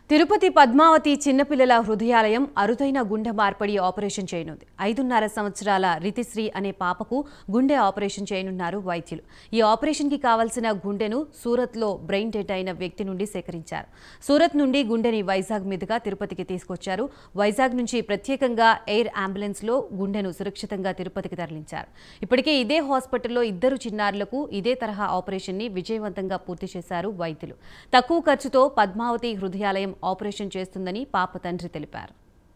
తిరుపతి పద్మావతి చిన్నపిల్లల హృదయాలయం అరుదైన గుండె మార్పిడి ఆపరేషన్ చేయనుంది ఐదున్నర సంవత్సరాల రితిశ్రీ అనే పాపకు గుండె ఆపరేషన్ చేయనున్నారు వైద్యులు ఈ ఆపరేషన్కి కావాల్సిన గుండెను సూరత్లో బ్రెయిన్ డెడ్ అయిన వ్యక్తి నుండి సేకరించారు సూరత్ నుండి గుండెని వైజాగ్ మీదుగా తిరుపతికి తీసుకొచ్చారు వైజాగ్ నుంచి ప్రత్యేకంగా ఎయిర్ అంబులెన్స్లో గుండెను సురక్షితంగా తిరుపతికి తరలించారు ఇప్పటికే ఇదే హాస్పిటల్లో ఇద్దరు చిన్నారులకు ఇదే తరహా ఆపరేషన్ని విజయవంతంగా పూర్తి చేశారు వైద్యులు తక్కువ ఖర్చుతో పద్మావతి హృదయాలయం ఆపరేషన్ చేస్తుందని పాప తండ్రి తెలిపారు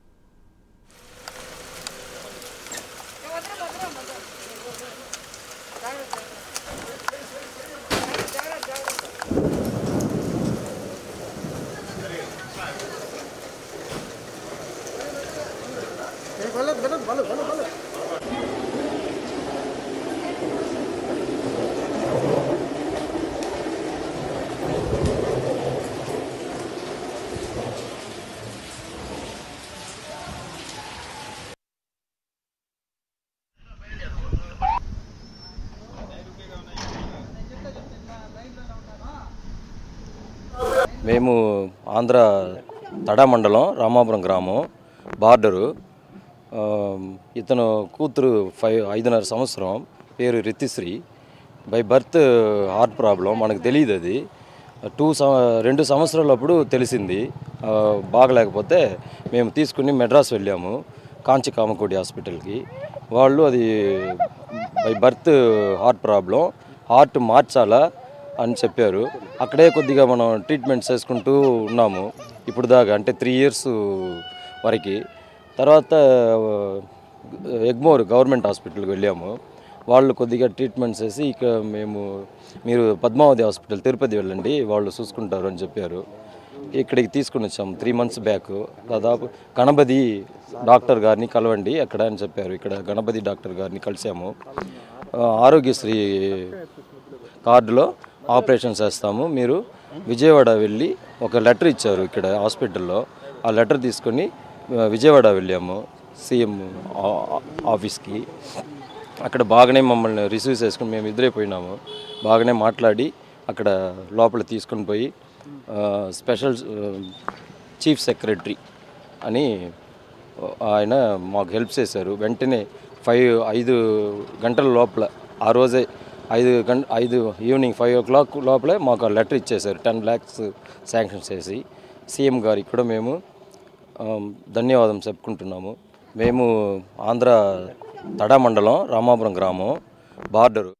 మేము ఆంధ్ర తడ మండలం రామాపురం గ్రామం బార్డరు ఆ, ఇతను కూతురు ఫైవ్ ఐదున్నర సంవత్సరం పేరు Rithisri by birth heart problem మనకు తెలియదు అది టూ సం రెండు సంవత్సరాలప్పుడు తెలిసింది ఆ, బాగలేకపోతే మేము తీసుకుని మెడ్రాస్ వెళ్ళాము కాంచి కామకోటి హాస్పిటల్కి వాళ్ళు అది by birth heart problem heart మార్చాలా అని చెప్పారు అక్కడే కొద్దిగా మనం ట్రీట్మెంట్ చేసుకుంటూ ఉన్నాము ఇప్పుడు దాకా అంటే త్రీ ఇయర్స్ వరకు తర్వాత ఎగ్మోర్ గవర్నమెంట్ హాస్పిటల్కి వెళ్ళాము వాళ్ళు కొద్దిగా ట్రీట్మెంట్ చేసి ఇక మేము మీరు పద్మావతి హాస్పిటల్ తిరుపతి వెళ్ళండి వాళ్ళు చూసుకుంటారు అని చెప్పారు ఇక్కడికి తీసుకుని వచ్చాము త్రీ మంత్స్ బ్యాక్ దాదాపు గణపతి డాక్టర్ గారిని కలవండి అక్కడ అని చెప్పారు ఇక్కడ గణపతి డాక్టర్ గారిని కలిసాము ఆ, ఆరోగ్యశ్రీ కార్డులో ఆపరేషన్ చేస్తాము మీరు విజయవాడ వెళ్ళి ఒక లెటర్ ఇచ్చారు ఇక్కడ హాస్పిటల్లో ఆ లెటర్ తీసుకొని ఆ, విజయవాడ వెళ్ళాము సీఎం ఆ- ఆఫీస్కి అక్కడ బాగానే మమ్మల్ని రిసీవ్ చేసుకుని మేము ఇద్దరే పోయినాము బాగానే మాట్లాడి అక్కడ లోపల తీసుకొని పోయి ఆ, స్పెషల్ ఆ, చీఫ్ సెక్రటరీ అని ఆయన మాకు హెల్ప్ చేశారు వెంటనే ఫైవ్ ఐదు గంటల లోపల ఆ రోజే ఐదు గంట ఐదు ఈవినింగ్ ఫైవ్ ఓ క్లాక్ లోపలే మాకు ఆ లెటర్ ఇచ్చేశారు టెన్ ల్యాక్స్ శాంక్షన్ చేసి సీఎం గారికి కూడా మేము ఆ, ధన్యవాదం చెప్పుకుంటున్నాము మేము ఆంధ్ర తడ మండలం రామాపురం గ్రామం బార్డరు